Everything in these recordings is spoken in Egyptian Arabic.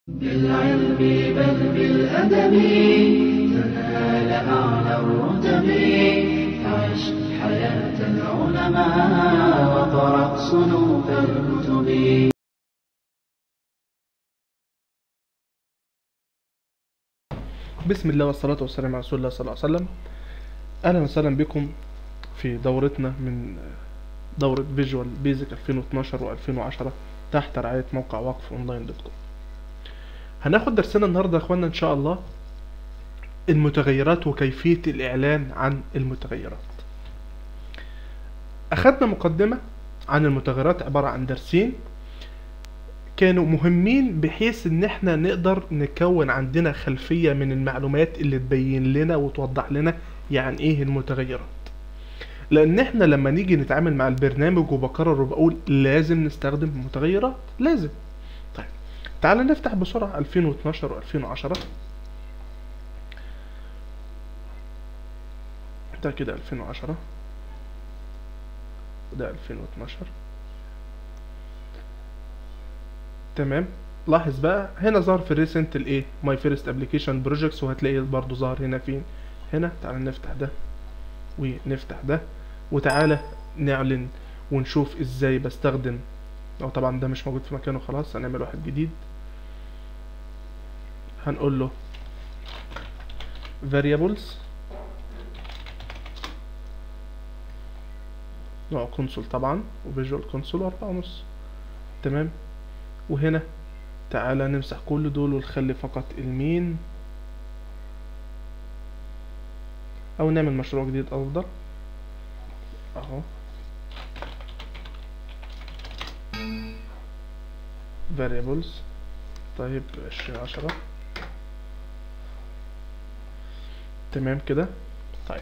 بالعلم بل بالأدب تنال أعلى الرتب عش حياة العلماء وقرأ صنوف الكتب بسم الله والصلاة والسلام على رسول الله صلى الله عليه وسلم أهلا وسهلا بكم في دورتنا من دورة فيجوال بيزك 2012 و2010 تحت رعاية موقع وقف اونلاين دوت كوم هناخد درسنا النهاردة يا اخوانا ان شاء الله المتغيرات وكيفية الإعلان عن المتغيرات أخدنا مقدمة عن المتغيرات عبارة عن درسين كانوا مهمين بحيث ان احنا نقدر نكون عندنا خلفية من المعلومات اللي تبين لنا وتوضح لنا يعني ايه المتغيرات لان احنا لما نيجي نتعامل مع البرنامج وبكرر وبقول لازم نستخدم متغيرات لازم طيب تعال نفتح بسرعة 2012 و2010 ده كده 2010 وده 2012 تمام لاحظ بقى هنا ظهر في الريسنت الايه ماي فيرست ابلكيشن بروجكتس وهتلاقيه برضو ظهر هنا فين هنا تعال نفتح ده ونفتح ده وتعالى نعلن ونشوف ازاي بستخدم او طبعا ده مش موجود في مكانه خلاص هنعمل واحد جديد هنقول له variables نوع كونسول طبعا وفيجوال كونسول أربعة ونص تمام وهنا تعالى نمسح كل دول ونخلي فقط المين او نعمل مشروع جديد افضل اهو variables طيب عشرين عشرة تمام كده طيب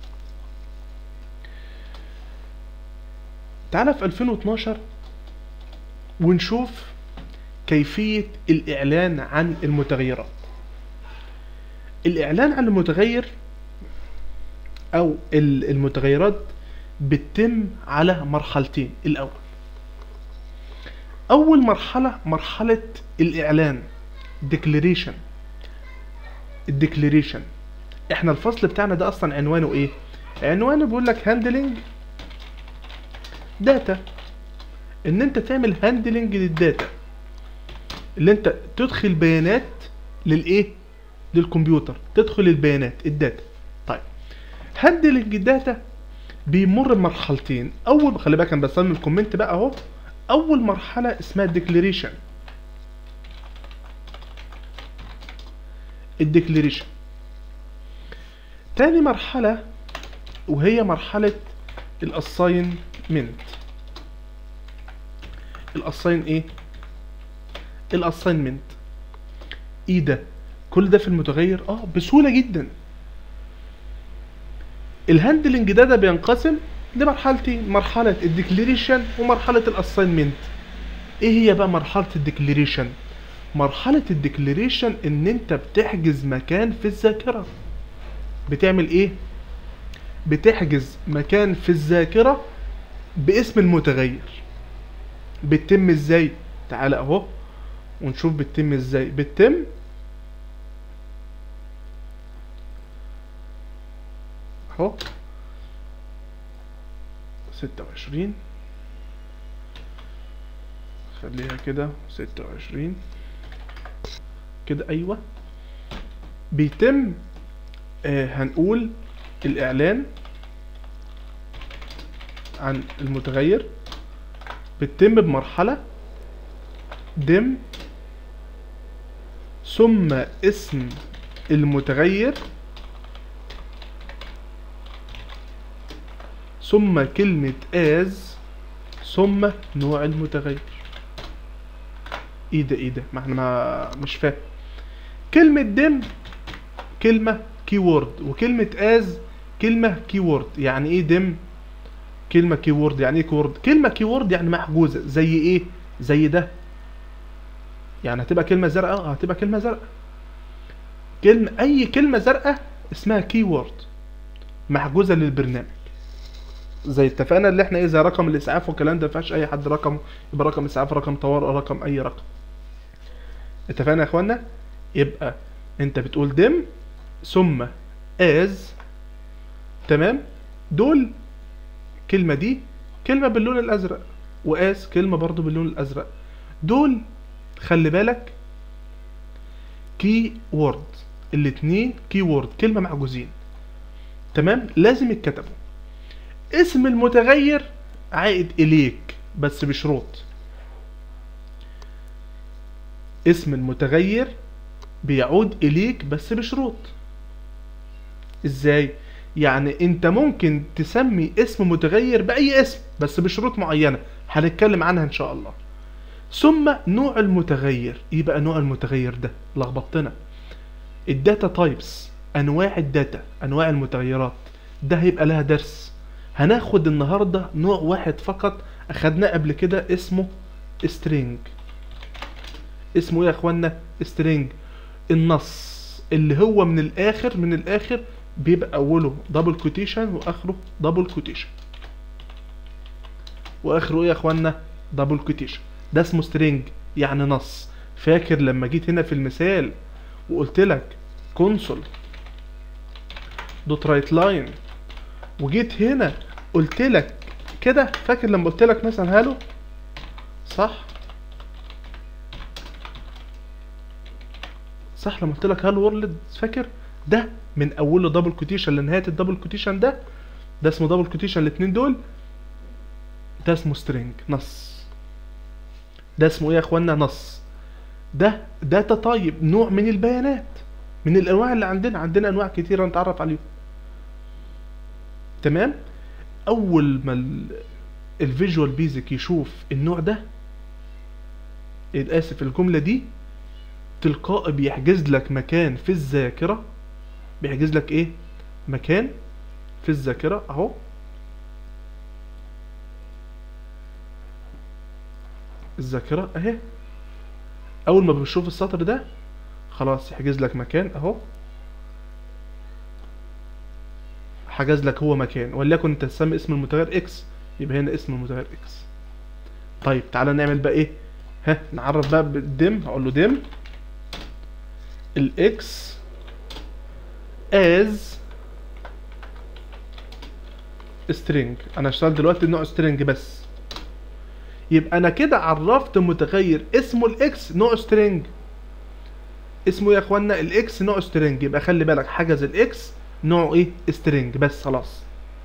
تعالى في 2012 ونشوف كيفية الإعلان عن المتغيرات الإعلان عن المتغير أو ال- المتغيرات بتتم على مرحلتين الأول أول مرحلة مرحلة الإعلان declaration الديكليريشن احنا الفصل بتاعنا ده اصلا عنوانه ايه عنوانه بيقول لك هاندلنج داتا ان انت تعمل هاندلنج للداتا اللي انت تدخل بيانات للايه للكمبيوتر تدخل البيانات الداتا طيب هاندلنج الداتا بيمر بمرحلتين اول خلي بالك انا بستخدم الكومنت بقى اهو اول مرحله اسمها الديكليريشن الديكليريشن تاني مرحله وهي مرحله الاساينمنت الاساين ايه الاساينمنت ايه ده كل ده في المتغير اه بسهوله جدا الهاندلنج ده ده بينقسم لمرحلتين مرحله الديكليريشن ومرحله الاساينمنت ايه هي بقى مرحله الديكليريشن مرحله الديكليريشن ان انت بتحجز مكان في الذاكره بتعمل ايه بتحجز مكان في الذاكره باسم المتغير بتتم ازاي تعالى اهو ونشوف بتتم ازاي بتتم اهو ستة وعشرين خليها كده ستة وعشرين كده ايوه بيتم آه هنقول الاعلان عن المتغير بتتم بمرحلة دم ثم اسم المتغير ثم كلمة as ثم نوع المتغير ايه ده ايه ده ما احنا ما مش فاهم كلمة دم كلمة كيورد وكلمة as كلمة كيورد يعني ايه دم كلمة كيورد يعني ايه كيورد كلمة كيورد يعني محجوزة زي ايه زي ده يعني هتبقى كلمة زرقاء اه هتبقى كلمة زرقاء كلمة اي كلمة زرقاء اسمها كيورد محجوزة للبرنامج زي اتفقنا اللي احنا ايه زي رقم الاسعاف والكلام ده مفيهاش اي حد رقم يبقى رقم اسعاف رقم طوارئ رقم اي رقم اتفقنا يا اخوانا يبقى انت بتقول دم ثم از تمام دول كلمة دي كلمة باللون الازرق واز كلمة برضو باللون الازرق دول خلي بالك كي وورد الاتنين كي وورد كلمة معجوزين تمام لازم يتكتبوا اسم المتغير عائد اليك بس بشروط اسم المتغير بيعود اليك بس بشروط ازاي يعني انت ممكن تسمي اسم متغير باي اسم بس بشروط معينة هنتكلم عنها ان شاء الله ثم نوع المتغير ايه بقى نوع المتغير ده لخبطتنا الداتا تايبس انواع الداتا انواع المتغيرات ده هيبقى لها درس هناخد النهاردة نوع واحد فقط اخدناه قبل كده اسمه string اسمه ايه يا اخوانا string النص اللي هو من الاخر من الاخر بيبقى اوله دبل كوتيشن واخره دبل كوتيشن واخره ايه يا اخوانا دبل كوتيشن ده اسمه string يعني نص فاكر لما جيت هنا في المثال وقلت لك كونسول دوت رايت لاين وجيت هنا قلت لك كده فاكر لما قلت لك مثلا هالو صح صح لما قلت لك هالو وورلد فاكر ده من اوله دبل كوتيشن لنهايه الدبل كوتيشن ده ده اسمه دبل كوتيشن الاثنين دول ده اسمه سترينج نص ده اسمه ايه يا اخوانا نص ده داتا طيب نوع من البيانات من الانواع اللي عندنا عندنا انواع كتيره نتعرف عليهم تمام اول ما ال- الفيجوال بيزك يشوف النوع ده اسف الجمله دي تلقائي بيحجز لك مكان في الذاكره بيحجز لك ايه مكان في الذاكره اهو الذاكره اهي اول ما بتشوف السطر ده خلاص يحجز لك مكان اهو حجز لك هو مكان وليكن انت تسمي اسم المتغير اكس يبقى هنا اسم المتغير اكس طيب تعالى نعمل بقى ايه ها نعرف بقى بالدم هقول له دم الاكس از string انا اشتغل دلوقتي نوع string بس يبقى انا كده عرفت متغير اسمه الاكس نوع string اسمه إيه يا اخوانا الاكس نوع string يبقى خلي بالك حجز الاكس نوعه ايه string بس خلاص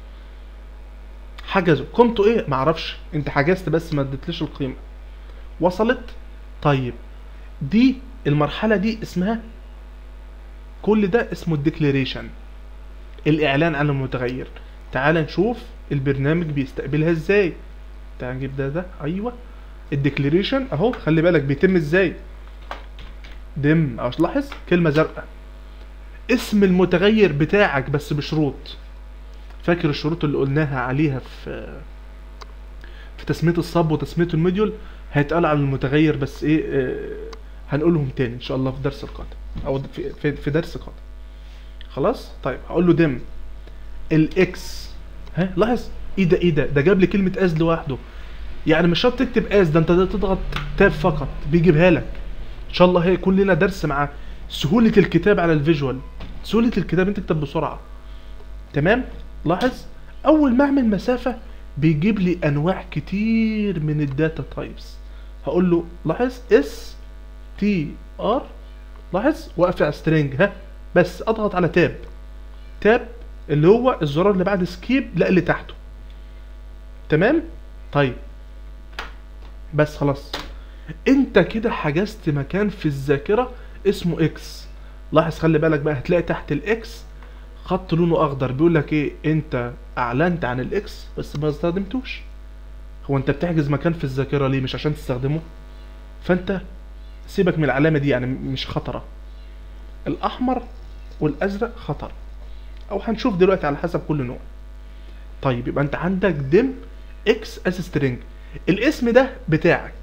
حجزه قيمته ايه معرفش انت حجزت بس ما اديتليش القيمه وصلت طيب دي المرحله دي اسمها كل ده اسمه الديكليريشن الاعلان عن المتغير تعال نشوف البرنامج بيستقبلها ازاي تعال نجيب ده ده ايوه الديكليريشن اهو خلي بالك بيتم ازاي دم او لاحظ كلمه زرقاء اسم المتغير بتاعك بس بشروط فاكر الشروط اللي قلناها عليها في في تسميه الصب وتسميه الموديول هيتقال على المتغير بس ايه آه، هنقولهم تاني ان شاء الله في درس القادم او في في, في درس قادم خلاص طيب هقول له دم الاكس ها لاحظ ايه ده ايه ده ده جاب لي كلمه از لوحده يعني مش شرط تكتب از ده انت ده تضغط تاب فقط بيجيبها لك ان شاء الله هيكون لنا درس مع سهوله الكتاب على الفيجوال سهوله الكتاب انت تكتب بسرعه تمام لاحظ اول ما اعمل مسافه بيجيب لي انواع كتير من الداتا تايبس هقول له لاحظ اس تي ار لاحظ واقف على سترينج ها بس اضغط على تاب تاب اللي هو الزرار اللي بعد سكيب لا اللي تحته تمام طيب بس خلاص انت كده حجزت مكان في الذاكره اسمه اكس لاحظ خلي بالك بقى هتلاقي تحت الاكس خط لونه اخضر بيقول لك ايه انت اعلنت عن الاكس بس ما استخدمتوش هو انت بتحجز مكان في الذاكره ليه مش عشان تستخدمه فانت سيبك من العلامه دي يعني مش خطره الاحمر والازرق خطر او هنشوف دلوقتي على حسب كل نوع طيب يبقى انت عندك دم اكس اس سترينج الاسم ده بتاعك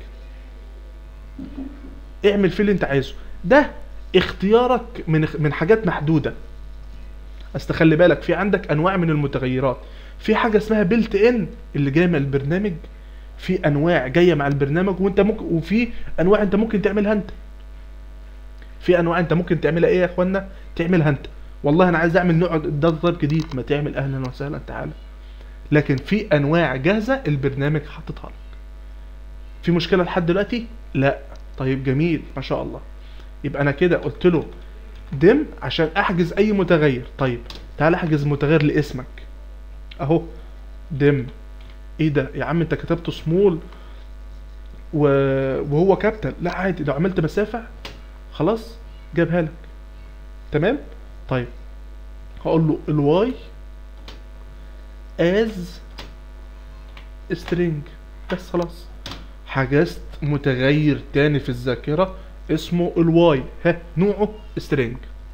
اعمل فيه اللي انت عايزه ده اختيارك من من حاجات محدوده بس خلي بالك في عندك انواع من المتغيرات في حاجه اسمها بيلت ان اللي جايه من البرنامج في انواع جايه مع البرنامج وانت ممكن وفي انواع انت ممكن تعملها انت في انواع انت ممكن تعملها ايه يا اخوانا تعملها انت والله انا عايز اعمل نوع ده طيب جديد ما تعمل اهلا وسهلا تعالى لكن في انواع جاهزه البرنامج حاططها لك في مشكله لحد دلوقتي لا طيب جميل ما شاء الله يبقى انا كده قلت له دم عشان احجز اي متغير طيب تعال احجز متغير لاسمك اهو دم ايه ده يا عم انت كتبته سمول و... وهو كابيتال لا عادي لو عملت مسافه خلاص جابها لك تمام طيب هقول له الواي از string بس خلاص حجزت متغير تاني في الذاكرة اسمه الواي ها نوعه string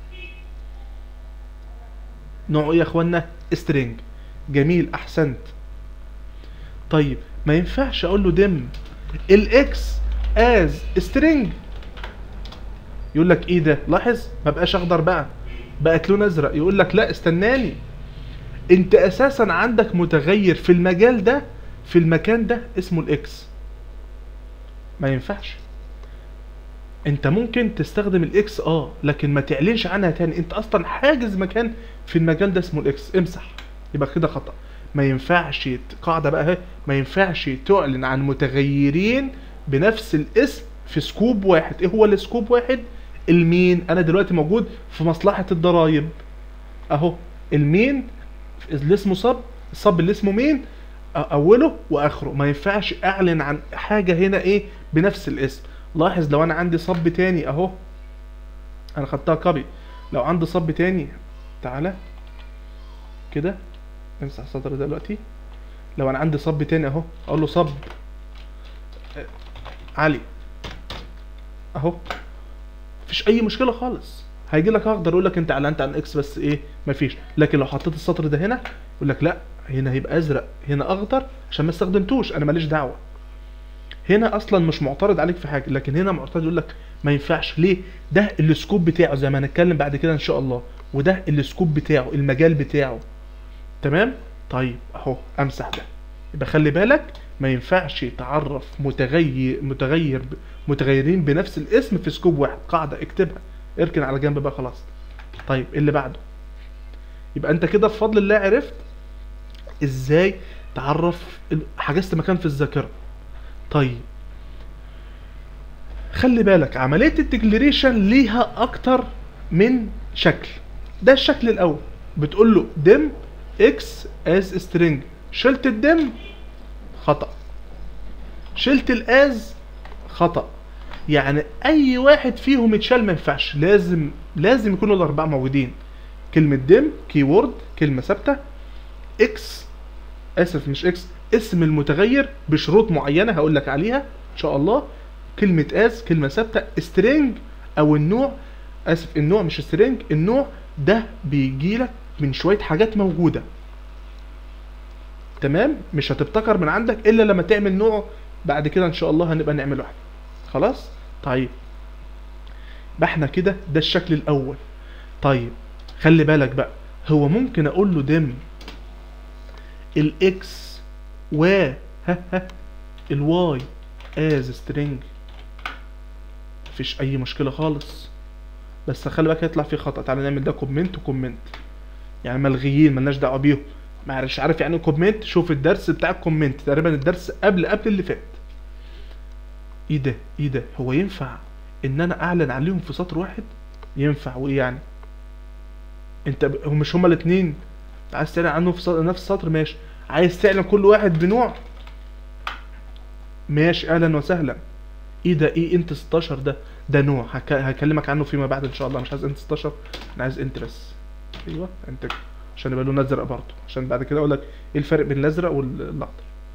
نوعه ايه يا اخوانا string جميل احسنت طيب ما ينفعش اقول له دم الاكس از string يقول لك ايه ده لاحظ ما بقاش اخضر بقى بقت لون ازرق يقول لك لا استناني انت اساسا عندك متغير في المجال ده في المكان ده اسمه الاكس ما ينفعش انت ممكن تستخدم الاكس اه لكن ما تعلنش عنها تاني انت اصلا حاجز مكان في المجال ده اسمه الاكس امسح يبقى كده خطأ ما ينفعش ت- قاعدة بقى اهي ما ينفعش تعلن عن متغيرين بنفس الاسم في سكوب واحد ايه هو السكوب واحد المين انا دلوقتي موجود في مصلحة الضرايب اهو المين اللي اسمه صب الصب اللي اسمه مين أ- اوله واخره ما ينفعش اعلن عن حاجة هنا ايه بنفس الاسم لاحظ لو انا عندي صب تاني اهو انا خدتها كوبي لو عندي صب تاني تعالى كده امسح السطر ده دلوقتي لو انا عندي صب تاني اهو اقول له صب آه، علي اهو مفيش اي مشكله خالص هيجي لك اخضر يقول لك انت اعلنت عن اكس بس ايه مفيش لكن لو حطيت السطر ده هنا يقول لك لا هنا هيبقى ازرق هنا اخضر عشان ما استخدمتوش انا ماليش دعوه هنا اصلا مش معترض عليك في حاجه لكن هنا معترض يقول لك ما ينفعش ليه ده السكوب بتاعه زي ما هنتكلم بعد كده ان شاء الله وده السكوب بتاعه المجال بتاعه تمام طيب اهو امسح ده يبقى خلي بالك ما ينفعش تعرف متغير متغير ب- متغيرين بنفس الاسم في سكوب واحد قاعده اكتبها اركن على جنب بقى خلاص طيب اللي بعده يبقى انت كده بفضل الله عرفت ازاي تعرف ال- حجزت مكان في الذاكره طيب خلي بالك عملية الديكليريشن ليها أكتر من شكل ده الشكل الأول بتقول له دم اكس از سترينج شلت الدم خطأ شلت الاز خطأ يعني أي واحد فيهم يتشال ما ينفعش لازم لازم يكونوا الأربعة موجودين كلمة دم كيورد كلمة ثابتة اكس اسف مش اكس اسم المتغير بشروط معينه هقول لك عليها ان شاء الله كلمه از كلمه ثابته سترينج او النوع اسف النوع مش سترينج النوع ده بيجي لك من شويه حاجات موجوده تمام مش هتبتكر من عندك الا لما تعمل نوع بعد كده ان شاء الله هنبقى نعمل واحد خلاص طيب يبقى احنا كده ده الشكل الاول طيب خلي بالك بقى هو ممكن اقول له دم الاكس و ها ها الواي از سترينج مفيش اي مشكله خالص بس خلي بالك هيطلع فيه خطا تعالى نعمل ده كومنت وكومنت يعني ملغيين ملناش دعوه بيهم معلش عارف يعني ايه كومنت شوف الدرس بتاع الكومنت تقريبا الدرس قبل قبل اللي فات ايه ده ايه ده هو ينفع ان انا اعلن عليهم في سطر واحد ينفع وايه يعني انت ب... هم مش هما الاثنين عايز تعلن عنه في سطر نفس السطر ماشي عايز تعلن كل واحد بنوع ماشي اهلا وسهلا ايه ده ايه انت 16 ده ده نوع هك... هكلمك عنه فيما بعد ان شاء الله مش عايز انت 16 انا عايز انت بس ايوه انت عشان يبقى لونه ازرق برضه عشان بعد كده اقول لك ايه الفرق بين الازرق والاخضر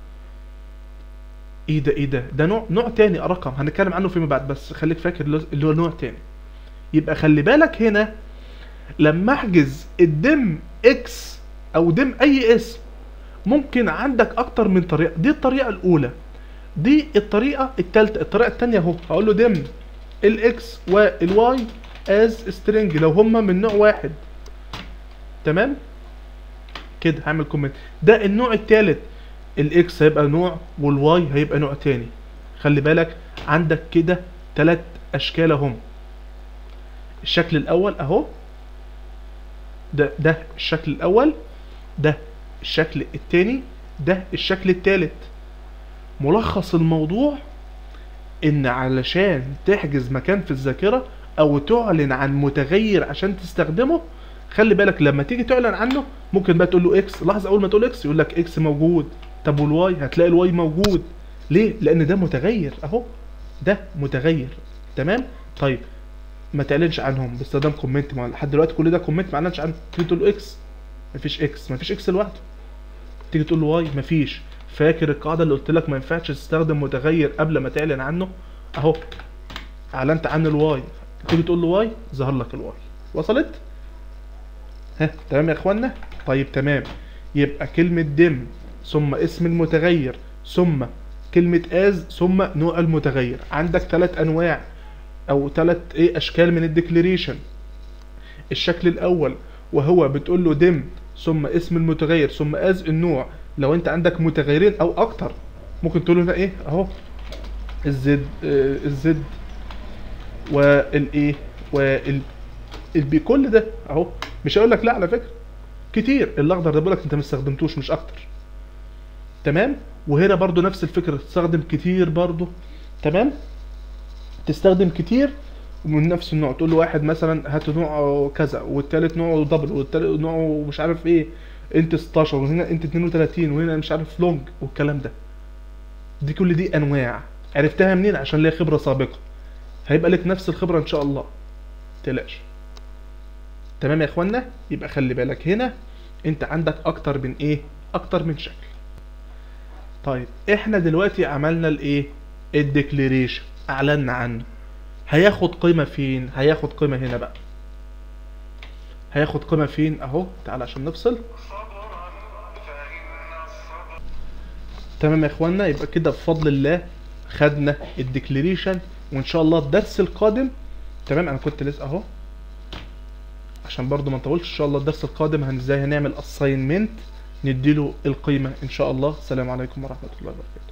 ايه ده ايه ده ده نوع نوع تاني رقم هنتكلم عنه فيما بعد بس خليك فاكر اللي هو نوع تاني يبقى خلي بالك هنا لما احجز الدم اكس او دم اي اسم ممكن عندك اكتر من طريقه دي الطريقه الاولى دي الطريقه الثالثه الطريقه الثانيه اهو هقول له دم الاكس والواي از سترينج لو هما من نوع واحد تمام كده هعمل كومنت ده النوع الثالث الاكس هيبقى نوع والواي هيبقى نوع تاني خلي بالك عندك كده ثلاث اشكال اهم الشكل الاول اهو ده ده الشكل الاول ده الشكل التاني ده الشكل التالت ملخص الموضوع ان علشان تحجز مكان في الذاكرة او تعلن عن متغير عشان تستخدمه خلي بالك لما تيجي تعلن عنه ممكن بقى تقول له اكس لاحظ اول ما تقول اكس يقول لك اكس موجود طب والواي هتلاقي الواي موجود ليه لان ده متغير اهو ده متغير تمام طيب ما تعلنش عنهم باستخدام كومنت ما لحد دلوقتي كل ده كومنت ما اعلنش عنه تيجي تقول له اكس مفيش اكس مفيش اكس لوحده تيجي تقول له واي مفيش فاكر القاعده اللي قلت لك ما ينفعش تستخدم متغير قبل ما تعلن عنه اهو اعلنت عن الواي تيجي تقول له واي ظهر لك الواي وصلت ها تمام يا اخوانا طيب تمام يبقى كلمه دم ثم اسم المتغير ثم كلمة از ثم نوع المتغير عندك ثلاث انواع او ثلاث ايه اشكال من الديكليريشن الشكل الاول وهو بتقول له دم ثم اسم المتغير ثم از النوع لو انت عندك متغيرين او اكتر ممكن تقول له هنا ايه اهو الزد آه، الزد والايه وال البي كل ده اهو مش هقول لك لا على فكره كتير الاخضر ده بيقول لك انت ما استخدمتوش مش اكتر تمام وهنا برضو نفس الفكره تستخدم كتير برضو تمام تستخدم كتير من نفس النوع تقول له واحد مثلا هات نوعه كذا والتالت نوعه دبل والتالت نوعه مش عارف ايه انت 16 وهنا انت 32 وهنا مش عارف لونج والكلام ده دي كل دي انواع عرفتها منين عشان ليا خبره سابقه هيبقى لك نفس الخبره ان شاء الله تلاش تمام يا اخوانا يبقى خلي بالك هنا انت عندك اكتر من ايه اكتر من شكل طيب احنا دلوقتي عملنا الايه الديكليريشن اعلنا عنه هياخد قيمة فين هياخد قيمة هنا بقى هياخد قيمة فين اهو تعال عشان نفصل تمام يا اخوانا يبقى كده بفضل الله خدنا الديكليريشن وان شاء الله الدرس القادم تمام انا كنت لسه اهو عشان برضو ما نطولش ان شاء الله الدرس القادم هن ازاي هنعمل اساينمنت نديله القيمة ان شاء الله السلام عليكم ورحمة الله وبركاته